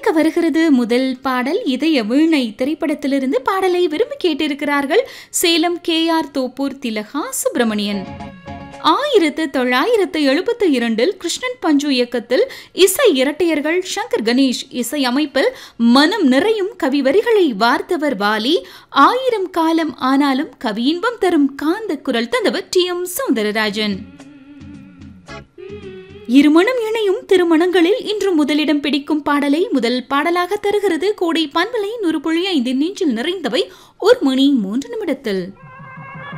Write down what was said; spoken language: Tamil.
ஒலிக்க வருகிறது முதல் பாடல் இதய வீணை திரைப்படத்திலிருந்து பாடலை விரும்பி கேட்டிருக்கிறார்கள் சேலம் கே ஆர் தோப்பூர் திலகா சுப்பிரமணியன் ஆயிரத்து தொள்ளாயிரத்து எழுபத்தி இரண்டில் கிருஷ்ணன் பஞ்சு இயக்கத்தில் இசை இரட்டையர்கள் சங்கர் கணேஷ் இசை அமைப்பில் மனம் நிறையும் கவி வரிகளை வார்த்தவர் வாலி ஆயிரம் காலம் ஆனாலும் கவி இன்பம் தரும் காந்த குரல் தந்தவர் டி எம் சௌந்தரராஜன் இருமணம் இணையும் திருமணங்களில் இன்று முதலிடம் பிடிக்கும் பாடலை முதல் பாடலாக தருகிறது கோடை பண்பலை நூறு புள்ளி ஐந்து நெஞ்சில் நிறைந்தவை ஒரு மணி மூன்று நிமிடத்தில்